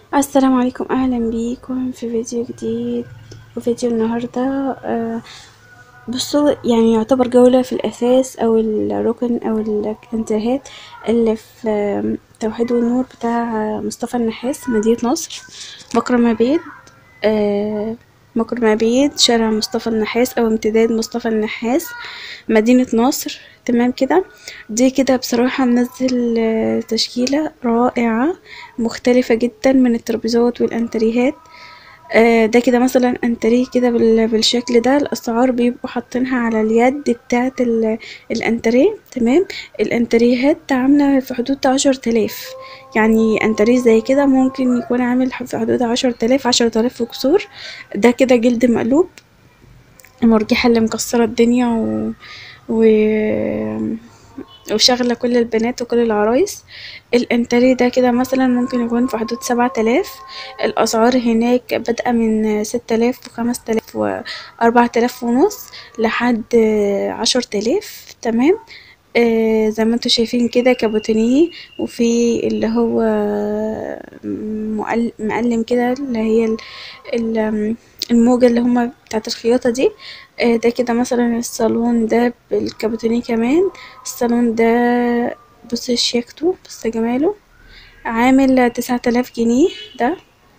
السلام عليكم اهلا بيكم في فيديو جديد وفيديو النهاردة آه، بصوا يعني يعتبر جولة في الأساس أو الركن أو الانترهات اللي في آه، توحيد والنور بتاع آه، مصطفى النحاس مدينة نصر مكرم عبيد آه، مكرم عبيد شارع مصطفى النحاس أو امتداد مصطفى النحاس مدينة نصر تمام كده دي كده بصراحة منزل آه، تشكيلة رائعة مختلفة جدا من الترابيزات والانتريهات آه، ده كده مثلا انتريه كده بال- بالشكل ده الاسعار بيبقوا حاطينها على اليد بتاعة ال- الانتريه تمام الانتريهات عاملة في حدود عشر تلاف يعني انتريه زي كده ممكن يكون عامل في حدود عشر تلاف عشر تلاف وكسور ده كده جلد مقلوب المرجحة اللي مكسرة الدنيا و... و... وشغلة كل البنات وكل العرايس الانتريه ده كده مثلا ممكن يكون في حدود سبعة آلاف الأسعار هناك بادئة من ستة آلاف وخمس تلاف وأربعة آلاف ونص لحد عشر تلاف تمام آه زي ما انتوا شايفين كده كابوتينيه وفي اللي هو مقل- مقلم كده اللي هي ال- ال- الموجة اللي هما بتاعت الخياطة دي آه ده كده مثلا الصالون ده بالكابوتينيه كمان الصالون ده بص شياكته بص جماله عامل تسعة آلاف جنيه ده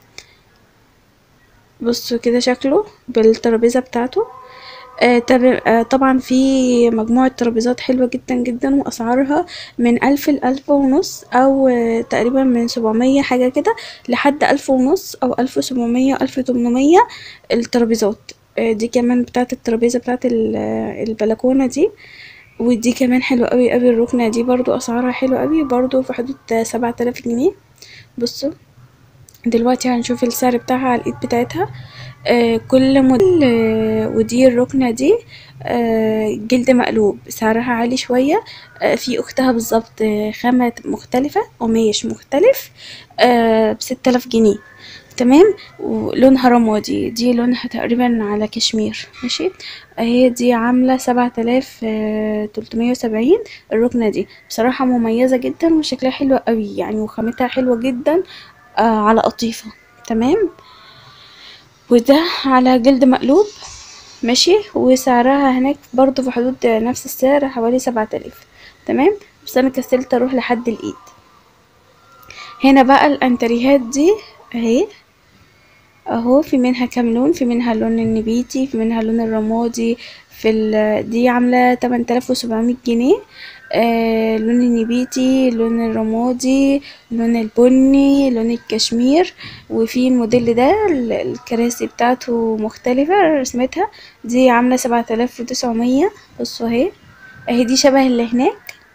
بصوا كده شكله بالترابيزة بتاعته آه تب- آه طبعا في مجموعة ترابيزات حلوة جدا جدا وأسعارها من ألف لألف ونص أو آه تقريبا من سبعمية حاجة كده لحد ألف ونص أو ألف سبعمية ألف تمنمية الترابيزات آه دي كمان بتاعت الترابيزة بتاعت ال- آه البلكونة دي ودي كمان حلوة قوي قوي الركنة دي برضو أسعارها حلوة قوي برضو في حدود سبعة آلاف جنيه بصوا دلوقتي هنشوف السعر بتاعها على الايد بتاعتها آه كل موديل آه ودي الركنة دي آه جلد مقلوب سعرها عالي شوية آه في اختها بالظبط آه خامة مختلفة قماش مختلف آه بستة آلاف جنيه تمام ولونها رمادي دي لونها تقريبا على كشمير ماشي اهي دي عاملة سبعة آلاف تلتمية وسبعين الركنة دي بصراحة مميزة جدا وشكلها حلو قوي يعني وخامتها حلوة جدا آه على قطيفة تمام وده على جلد مقلوب ماشي وسعرها هناك برضو في حدود نفس السعر حوالي سبعة آلاف تمام بس انا كسلت اروح لحد الايد هنا بقى الانتريهات دي اهي اهو في منها كام لون في منها اللون النبيتي في منها اللون الرمادي في ال... دي عاملة تمن تلاف وسبعمية جنيه آه لون النبيتي اللون الرمادي اللون البني لون الكشمير وفي الموديل ده ال- الكراسي بتاعته مختلفة رسمتها دي عاملة سبعة آلاف وتسعمية بصوا اهي اهي دي شبه اللي هناك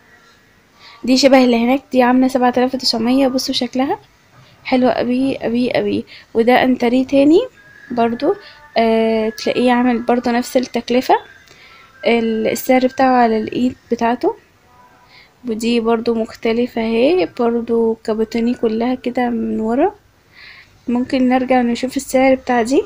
دي شبه اللي هناك دي عاملة سبعة آلاف وتسعمية بصوا شكلها حلوة قوي قوي قوي وده انتريه تاني برضو آه تلاقيه عامل برضو نفس التكلفة ال- السعر بتاعه على الايد بتاعته ودي برضو مختلفة اهي برضو كابوتوني كلها كده من ورا ممكن نرجع نشوف السعر بتاع دي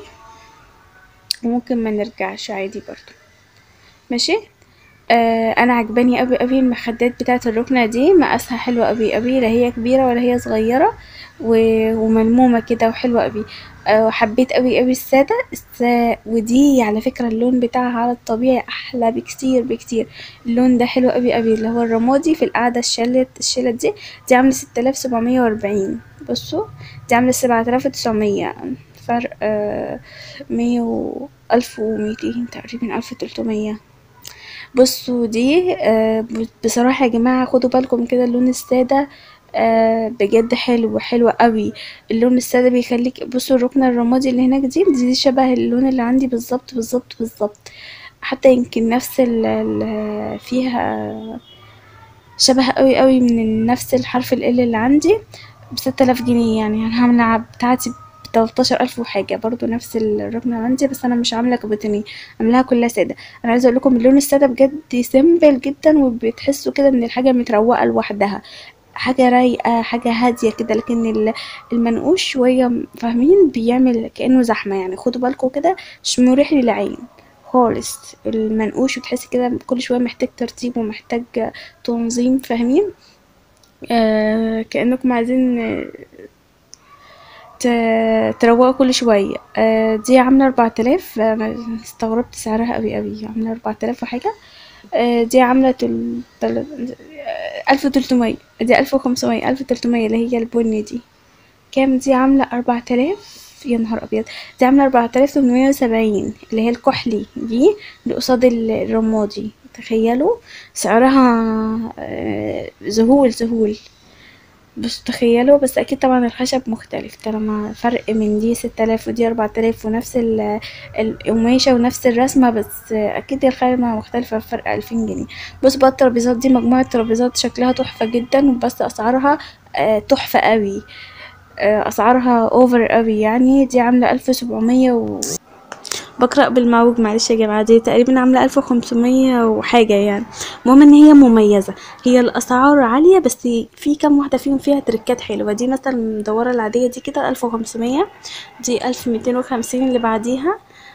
وممكن ما نرجعش عادي برضو ماشي آه انا عجباني قوي قوي المخدات بتاعه الركنه دي مقاسها حلو قوي قوي لا هي كبيره ولا هي صغيره و... وملمومه كده وحلوه قوي آه وحبيت قوي قوي الساده الس... ودي على فكره اللون بتاعها على الطبيعي احلى بكتير بكتير اللون ده حلو قوي قوي اللي هو الرمادي في القعده الشلت الشلت دي دي عامله ستة آلاف سبعمية وأربعين بصوا دي عامله سبعة آلاف وتسعمية فرق آه مية و ألف وميتين تقريبا ألف وتلتمية بصوا دي آه بصراحة يا جماعة خدوا بالكم كده اللون السادة آه بجد حلو حلو قوي اللون السادة بيخليك بصوا الركنة الرمادي اللي هناك دي دي شبه اللون اللي عندي بالظبط بالظبط بالظبط حتى يمكن نفس ال ال- فيها شبه قوي قوي من نفس الحرف ال اللي عندي بستة آلاف جنيه يعني انا عاملة بتاعتي بتلتاشر ألف وحاجة برضو نفس الركنة عندي بس أنا مش عاملة كابوتينيه عاملاها كلها سادة أنا عايزة أقول لكم اللون السادة بجد سيمبل جدا وبتحسوا كده إن الحاجة متروقة لوحدها حاجة رايقة حاجة هادية كده لكن ال- المنقوش شوية فاهمين بيعمل كأنه زحمة يعني خدوا بالكم كده مش مريح للعين خالص المنقوش وتحسي كده كل شوية محتاج ترتيب ومحتاج تنظيم فاهمين آه كأنكم عايزين ت- تروقه كل شوية آه، دي عاملة أربعة آلاف أنا استغربت سعرها أوي أوي عاملة أربعة آلاف وحاجة آه، دي عاملة تل... تل... ألف وتلتمية دي ألف وخمسمية ألف وتلتمية اللي هي البني دي كام دي عاملة أربعة آلاف يا نهار أبيض دي عاملة أربعة آلاف تمنمية وسبعين اللي هي الكحلي دي اللي قصاد ال- الرمادي تخيلوا سعرها آه، ذهول ذهول بس تخيلوا بس اكيد طبعا الخشب مختلف طالما فرق من دي ستة آلاف ودي أربعة آلاف ونفس ال- القماشة ونفس الرسمة بس اكيد الخامة مختلفة بفرق ألفين جنيه بص بقى الترابيزات دي مجموعة ترابيزات شكلها تحفة جدا بس اسعارها آه، تحفة قوي آه، اسعارها اوفر قوي يعني دي عاملة ألف سبعمية و بقرأ بالمعوج معلش يا جماعة دي تقريبا عاملة ألف وخمسمية وحاجة يعني المهم ان هي مميزة هي الأسعار عالية بس في كام واحدة فيهم فيها تركات حلوة دي مثلا المدورة العادية دي كده ألف وخمسمية دي ألف ميتين وخمسين اللي بعديها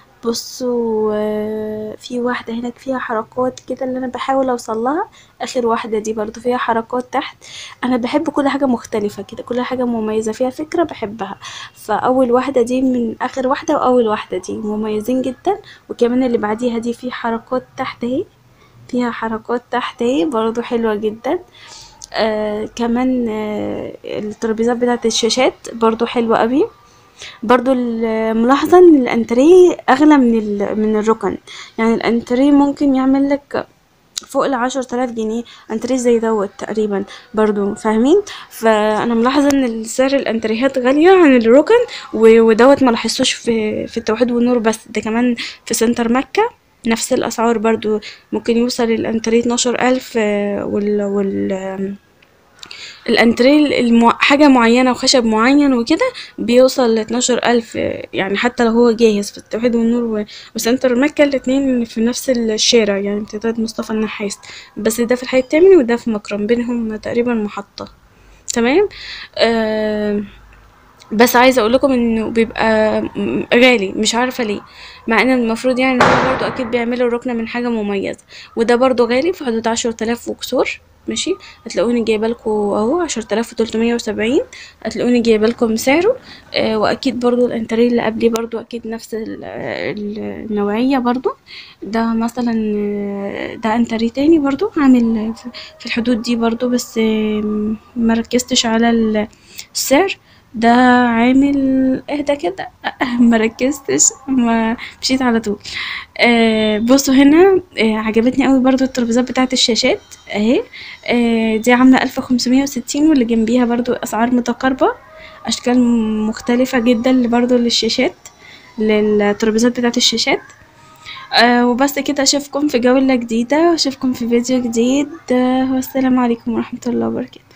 بصوا آه، في واحدة هناك فيها حركات كده اللي أنا بحاول أوصلها آخر واحدة دي برضو فيها حركات تحت أنا بحب كل حاجة مختلفة كده كل حاجة مميزة فيها فكرة بحبها فأول واحدة دي من آخر واحدة وأول واحدة دي مميزين جدا وكمان اللي بعديها دي في حركات تحت اهي فيها حركات تحت اهي برضو حلوة جدا آه كمان آه الترابيزات بتاعت الشاشات برضو حلوة قوي برضو ال- ملاحظة ان الانتريه اغلى من ال- من الركن يعني الانتريه ممكن يعمل لك فوق العشر تلاف جنيه انتريه زي دوت تقريبا برضو فاهمين فانا ملاحظة ان سعر الانتريهات غالية عن الركن و- ودوت ما لاحظتوش في في التوحيد والنور بس ده كمان في سنتر مكة نفس الاسعار برضو ممكن يوصل الانتريه اتناشر الف آه، وال وال آم، الانتريه المع... حاجة معينة وخشب معين وكده بيوصل لاتناشر ألف يعني حتى لو هو جاهز في التوحيد والنور و... وسنتر مكة الاتنين في نفس الشارع يعني امتداد مصطفى النحاس بس ده في الحي التامن وده في مكرم بينهم تقريبا محطة تمام آه بس عايزه اقول لكم انه بيبقى م- غالي مش عارفه ليه مع ان المفروض يعني ان هو برضو اكيد بيعملوا الركنه من حاجه مميزه وده برضو غالي في حدود عشر تلاف وكسور ماشي هتلاقوني جايبه لكم اهو عشر تلاف وتلتمية وسبعين هتلاقوني جايبه لكم سعره آه واكيد برضو الانتريه اللي قبليه برضو اكيد نفس ال- ال- النوعيه برضو ده مثلا آه، ده انتريه تاني برضو عامل في في الحدود دي برضو بس آه، مركزتش على ال- السعر ده عامل اهدى كده ما ركزتش ما مشيت على طول آه بصوا هنا آه عجبتني قوي برضو الترابيزات بتاعت الشاشات اهي آه دي عامله ألف وخمسمية وستين واللي جنبيها برضو اسعار متقاربه اشكال مختلفه جدا برضو للشاشات للترابيزات بتاعت الشاشات آه وبس كده اشوفكم في جولة جديدة واشوفكم في فيديو جديد آه والسلام عليكم ورحمة الله وبركاته